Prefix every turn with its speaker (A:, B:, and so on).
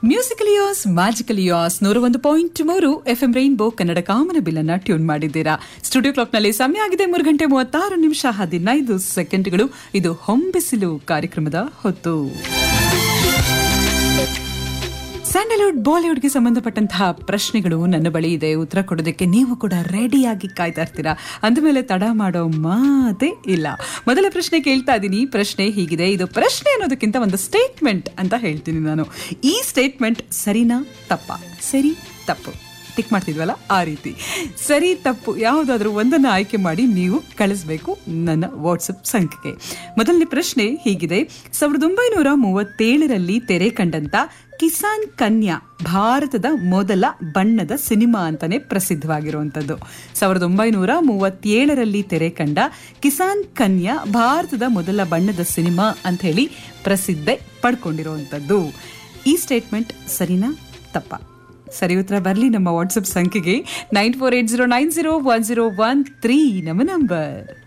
A: ಮ್ಯೂಸಿಕಲಿಯಾಸ್ ಮ್ಯಾಜಿಕಲಿಯಾಸ್ ನೂರ ಒಂದು ಪಾಯಿಂಟ್ ಮೂರು ಎಫ್ ಎಂ ರೈನ್ಬೋ ಕನ್ನಡ ಕಾಮನ ಬಿಲ್ಲನ್ನ ಟ್ಯೂನ್ ಮಾಡಿದ್ದೀರಾ ಸ್ಟುಡಿಯೋ ಕ್ಲಾಕ್ನಲ್ಲಿ ಸಮಯ ಆಗಿದೆ ಮೂರು ಗಂಟೆ ಮೂವತ್ತಾರು ನಿಮಿಷ ಹದಿನೈದು ಸೆಕೆಂಡ್ಗಳು ಇದು ಹೊಂಬಿಸಿಲು ಕಾರ್ಯಕ್ರಮದ ಹೊತ್ತು ಸ್ಯಾಂಡಲ್ವುಡ್ ಬಾಲಿವುಡ್ಗೆ ಸಂಬಂಧಪಟ್ಟಂತಹ ಪ್ರಶ್ನೆಗಳು ನನ್ನ ಬಳಿ ಇದೆ ಉತ್ತರ ಕೊಡೋದಕ್ಕೆ ನೀವು ಕೂಡ ರೆಡಿಯಾಗಿ ಕಾಯ್ತಾ ಇರ್ತೀರಾ ಅಂದಮೇಲೆ ತಡ ಮಾಡೋ ಮಾತೇ ಇಲ್ಲ ಮೊದಲ ಪ್ರಶ್ನೆ ಕೇಳ್ತಾ ಇದ್ದೀನಿ ಪ್ರಶ್ನೆ ಹೀಗಿದೆ ಇದು ಪ್ರಶ್ನೆ ಅನ್ನೋದಕ್ಕಿಂತ ಒಂದು ಸ್ಟೇಟ್ಮೆಂಟ್ ಅಂತ ಹೇಳ್ತೀನಿ ನಾನು ಈ ಸ್ಟೇಟ್ಮೆಂಟ್ ಸರಿನಾ ತಪ್ಪ ಸರಿ ತಪ್ಪು ಟಿಕ್ ಮಾಡ್ತಿದ್ವಲ್ಲ ಆ ರೀತಿ ಸರಿ ತಪ್ಪು ಯಾವುದಾದ್ರೂ ಒಂದನ್ನು ಆಯ್ಕೆ ಮಾಡಿ ನೀವು ಕಳಿಸ್ಬೇಕು ನನ್ನ ವಾಟ್ಸಪ್ ಸಂಖ್ಯೆಗೆ ಮೊದಲನೇ ಪ್ರಶ್ನೆ ಹೀಗಿದೆ ಸಾವಿರದ ಒಂಬೈನೂರ ಮೂವತ್ತೇಳರಲ್ಲಿ ತೆರೆ ಕಂಡಂತ ಕಿಸಾನ್ ಕನ್ಯಾ ಭಾರತದ ಮೊದಲ ಬಣ್ಣದ ಸಿನಿಮಾ ಅಂತಾನೆ ಪ್ರಸಿದ್ಧವಾಗಿರುವಂಥದ್ದು ಸಾವಿರದ ಒಂಬೈನೂರ ಮೂವತ್ತೇಳರಲ್ಲಿ ತೆರೆ ಕಂಡ ಕಿಸಾನ್ ಕನ್ಯಾ ಭಾರತದ ಮೊದಲ ಬಣ್ಣದ ಸಿನಿಮಾ ಅಂತ ಹೇಳಿ ಪ್ರಸಿದ್ಧಿ ಪಡ್ಕೊಂಡಿರುವಂಥದ್ದು ಈ ಸ್ಟೇಟ್ಮೆಂಟ್ ಸರಿನಾ ತಪ್ಪ ಸರಿ ಉತ್ತರ ಬರಲಿ ನಮ್ಮ ವಾಟ್ಸಪ್ ಸಂಖ್ಯೆಗೆ nine four eight zero nine zero one zero one three ನಮ್ಮ ನಂಬರ್